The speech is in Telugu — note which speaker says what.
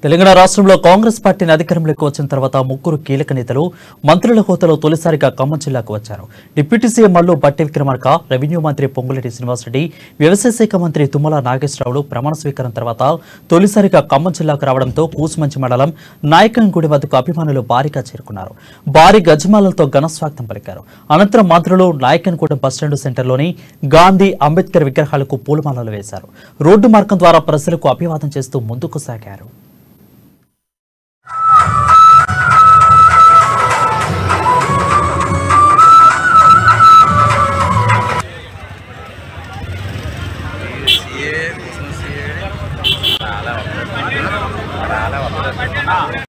Speaker 1: తెలంగాణ రాష్ట్రంలో కాంగ్రెస్ పార్టీని అధికారంలోకి వచ్చిన తర్వాత ముగ్గురు కీలక నేతలు మంత్రుల హోదాలో తొలిసారిగా ఖమ్మం జిల్లాకు వచ్చారు డిప్యూటీ సీఎం మల్లు బట్టి విక్రమార్క రెవెన్యూ మంత్రి పొంగులేటి శ్రీనివాసరెడ్డి వ్యవసాయ శాఖ మంత్రి తుమ్మల నాగేశ్వరరావులు ప్రమాణ స్వీకారం తర్వాత తొలిసారిగా ఖమ్మం జిల్లాకు రావడంతో కూసుమంచి మండలం నాయకంగుడి వద్దకు అభిమానులు భారీగా చేరుకున్నారు భారీ గజమాలతో ఘన స్వాగతం పలికారు అనంతరం మంత్రులు నాయకన్గూడెం బస్టాండ్ సెంటర్లోని గాంధీ అంబేద్కర్ విగ్రహాలకు పూలమాలలు వేశారు రోడ్డు మార్గం ద్వారా ప్రజలకు అభివాదం చేస్తూ ముందుకు సాగారు